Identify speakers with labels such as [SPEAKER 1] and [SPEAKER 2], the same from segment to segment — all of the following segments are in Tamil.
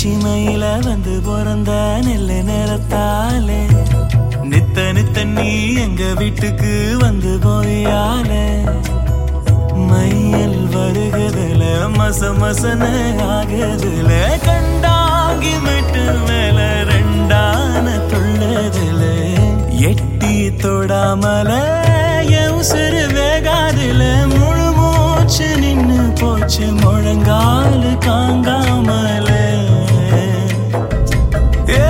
[SPEAKER 1] நெல்லச்சிமையில வந்து பிறந்த நெல்லு நிறத்தாலே நித்த நித்த நீ எங்க வீட்டுக்கு வந்து போயாலே மையல் வருகுதுல மச மசன ஆகுதுல கண்டாங்கி மெட்டு மேல ரெண்டான துள்ளதுல எட்டி தொடாமல என் உசுறு வேகாதுல முழு மூச்சு நின்னு போச்சு முழங்காலு காங்காமல ஏ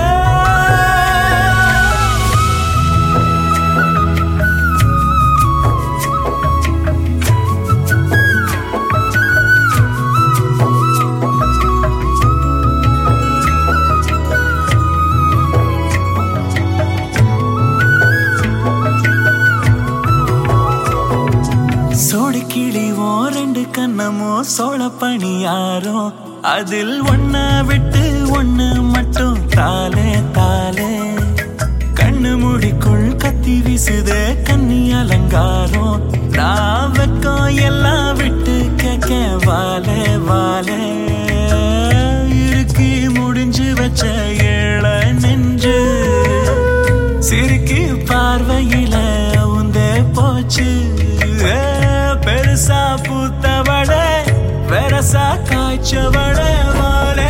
[SPEAKER 1] சோடு கிழிவோம் ரெண்டு கண்ணமோ சோழ பணியாரோ அதில் ஒன்ன விட்டு ஒண்ணு மட்டும் தாலே தாலே கண்ணு முடிக்குள் கத்தி வீசுதே கன்னி அலங்காரம் நான் வெக்கம் எல்லாம் விட்டு கேட்க வாலே வாலே இறுக்கி முடிஞ்சு வச்ச ஏழ நெஞ்சு சிரிக்கி பார்வையில உந்தே போச்சு ஏ, பெருசா பூத்தவட வெரசா காய்ச்சவட மாலே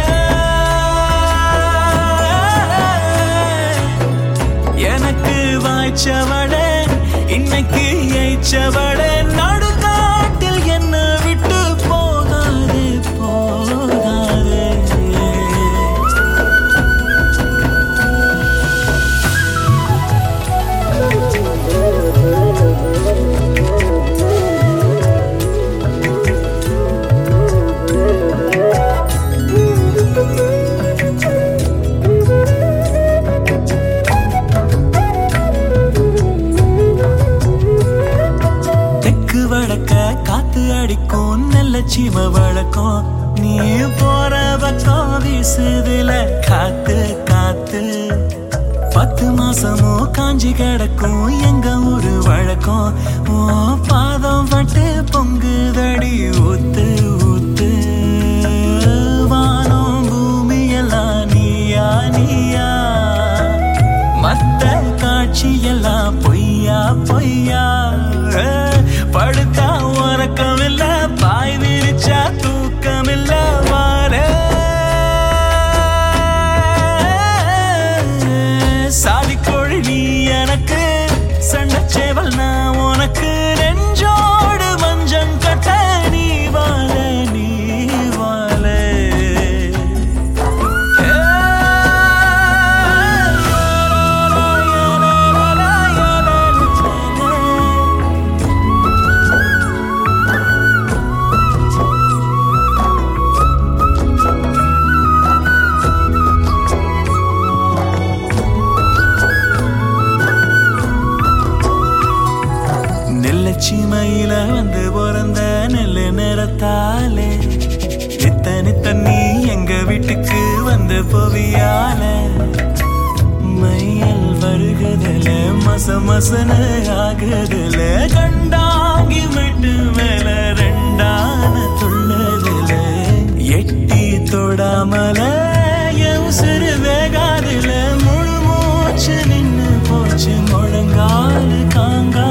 [SPEAKER 1] எனக்கு வாய்ச்சவட இன்னைக்கு எய்ச்சவட நடுக்காட்டில் என்ன விட்டு போகாது போகாது தெக்கு வடக்க காத்து அடிக்கும் நல்ல சீம வழக்கம் நீ போற பக்கம் வீசுதுல காத்து காத்து பத்து மாசமோ காஞ்சி கிடக்கும் எங்க ஊரு வழக்கம் ஓ பாதம் பட்டு பொங்குதடி ஊத்து ஊத்து வானம் பூமி எல்லாம் நீயா நீயா மத்த காட்சியெல்லாம் பொய்யா பொய்யா ஏ, படுத்தா உறக்கமில்ல பாய் விரிச்சா தூக்கமில்ல வாரே சாதிக்கோழி நீ எனக்கு சண்டச்சேவல் நான் உனக்கு நெஞ்சோடு மஞ்சம் கட்ட நீ வாழ நீ வாழ நெல்லச்சிமையில வந்து பிறந்த நெல்லு நிறத்தாலே நித்த நித்த நீ எங்க வீட்டுக்கு வந்து போவியால மையல் வருகுதல மச மசன ஆகுதல கண்டாங்கி விட்டு மேல ரெண்டான துள்ளதுல எட்டி தொடாமல என் உசுறு வேகாதுல முழு மூச்சு நின்னு போச்சு முழங்கால் காங்கா